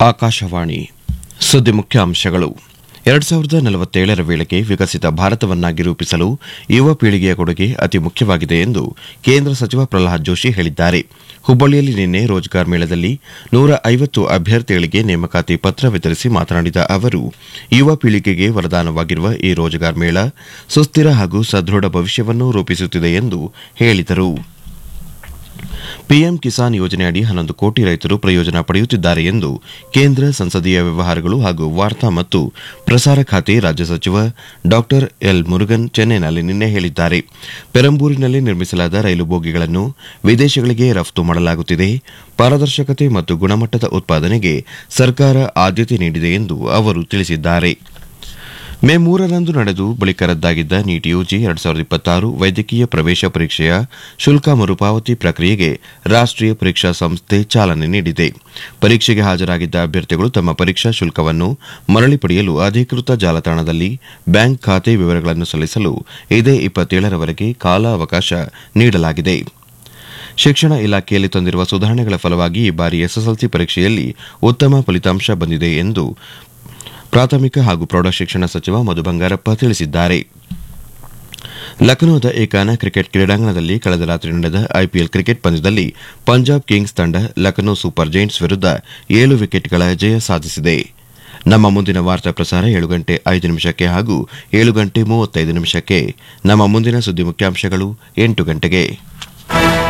ಆಕಾಶವಾಣಿ ಸುದ್ದಿ ಮುಖ್ಯಾಂಶಗಳು ಎರಡ್ ಸಾವಿರದ ನಲವತ್ತೇಳರ ವೇಳೆಗೆ ವಿಕಸಿತ ಭಾರತವನ್ನಾಗಿ ರೂಪಿಸಲು ಯುವ ಪೀಳಿಗೆಯ ಕೊಡುಗೆ ಅತಿ ಮುಖ್ಯವಾಗಿದೆ ಎಂದು ಕೇಂದ್ರ ಸಚಿವ ಪ್ರಹ್ಲಾದ್ ಜೋಶಿ ಹೇಳಿದ್ದಾರೆ ಹುಬ್ಬಳ್ಳಿಯಲ್ಲಿ ನಿನ್ನೆ ರೋಜ್ಗಾರ್ ಮೇಳದಲ್ಲಿ ನೂರ ಐವತ್ತು ಅಭ್ಯರ್ಥಿಗಳಿಗೆ ನೇಮಕಾತಿ ಪತ್ರ ವಿತರಿಸಿ ಮಾತನಾಡಿದ ಅವರು ಯುವ ಪೀಳಿಗೆಗೆ ವರದಾನವಾಗಿರುವ ಈ ರೋಜ್ಗಾರ್ ಮೇಳ ಸುಸ್ಥಿರ ಹಾಗೂ ಸದೃಢ ಭವಿಷ್ಯವನ್ನು ರೂಪಿಸುತ್ತಿದೆ ಎಂದು ಹೇಳಿದರು ಪಿಎಂ ಕಿಸಾನ್ ಯೋಜನೆಯಡಿ ಹನ್ನೊಂದು ಕೋಟಿ ರೈತರು ಪ್ರಯೋಜನ ಪಡೆಯುತ್ತಿದ್ದಾರೆ ಎಂದು ಕೇಂದ್ರ ಸಂಸದೀಯ ವ್ಯವಹಾರಗಳು ಹಾಗೂ ವಾರ್ತಾ ಮತ್ತು ಪ್ರಸಾರ ಖಾತೆ ರಾಜ್ಯ ಸಚಿವ ಡಾ ಎಲ್ ಮುರುಗನ್ ಚೆನ್ನೈನಲ್ಲಿ ನಿನ್ನೆ ಹೇಳಿದ್ದಾರೆ ಪೆರಂಬೂರಿನಲ್ಲಿ ನಿರ್ಮಿಸಲಾದ ರೈಲು ಬೋಗಿಗಳನ್ನು ವಿದೇಶಗಳಿಗೆ ರಫ್ತು ಮಾಡಲಾಗುತ್ತಿದೆ ಪಾರದರ್ಶಕತೆ ಮತ್ತು ಗುಣಮಟ್ಟದ ಉತ್ಪಾದನೆಗೆ ಸರ್ಕಾರ ಆದ್ಯತೆ ನೀಡಿದೆ ಎಂದು ಅವರು ತಿಳಿಸಿದ್ದಾರೆ ಮೇ ಮೂರರಂದು ನಡೆದು ಬಳಿಕ ರದ್ದಾಗಿದ್ದ ನೀಟ್ ಯುಜಿ ಎರಡ್ ಸಾವಿರದ ಇಪ್ಪತ್ತಾರು ವೈದ್ಯಕೀಯ ಪ್ರವೇಶ ಪರೀಕ್ಷೆಯ ಶುಲ್ಕ ಮರುಪಾವತಿ ಪ್ರಕ್ರಿಯೆಗೆ ರಾಷ್ಟೀಯ ಪರೀಕ್ಷಾ ಸಂಸ್ಥೆ ಚಾಲನೆ ನೀಡಿದೆ ಪರೀಕ್ಷೆಗೆ ಹಾಜರಾಗಿದ್ದ ಅಭ್ಯರ್ಥಿಗಳು ತಮ್ಮ ಪರೀಕ್ಷಾ ಶುಲ್ಕವನ್ನು ಮರಳಿ ಪಡೆಯಲು ಅಧಿಕೃತ ಜಾಲತಾಣದಲ್ಲಿ ಬ್ಯಾಂಕ್ ಖಾತೆ ವಿವರಗಳನ್ನು ಸಲ್ಲಿಸಲು ಇದೇ ಇಪ್ಪತ್ತೇಳರವರೆಗೆ ಕಾಲಾವಕಾಶ ನೀಡಲಾಗಿದೆ ಶಿಕ್ಷಣ ಇಲಾಖೆಯಲ್ಲಿ ತಂದಿರುವ ಸುಧಾರಣೆಗಳ ಫಲವಾಗಿ ಈ ಬಾರಿ ಎಸ್ಎಸ್ಎಲ್ಸಿ ಪರೀಕ್ಷೆಯಲ್ಲಿ ಉತ್ತಮ ಫಲಿತಾಂಶ ಬಂದಿದೆ ಎಂದು ಪ್ರಾಥಮಿಕ ಹಾಗೂ ಪ್ರೌಢಶಿಕ್ಷಣ ಸಚಿವ ಮಧು ಬಂಗಾರಪ್ಪ ತಿಳಿಸಿದ್ದಾರೆ ಲಖನೌದ ಏಕಾನ ಕ್ರಿಕೆಟ್ ಕ್ರೀಡಾಂಗಣದಲ್ಲಿ ಕಳೆದ ರಾತ್ರಿ ನಡೆದ ಐಪಿಎಲ್ ಕ್ರಿಕೆಟ್ ಪಂದ್ಯದಲ್ಲಿ ಪಂಜಾಬ್ ಕಿಂಗ್ಸ್ ತಂಡ ಲಖನೌ ಸೂಪರ್ ಜೈಂಟ್ಸ್ ವಿರುದ್ಧ ಏಳು ವಿಕೆಟ್ಗಳ ಜಯ ಸಾಧಿಸಿದೆ ನಮ್ಮ ಮುಂದಿನ ವಾರ್ತಾ ಪ್ರಸಾರ ಏಳು ಗಂಟೆ ಐದು ನಿಮಿಷಕ್ಕೆ ಹಾಗೂ ಏಳು ಗಂಟೆ ಮೂವತ್ತೈದು ನಿಮಿಷಕ್ಕೆ ನಮ್ಮ ಮುಂದಿನ ಸುದ್ದಿ ಮುಖ್ಯಾಂಶಗಳು ಎಂಟು ಗಂಟೆಗೆ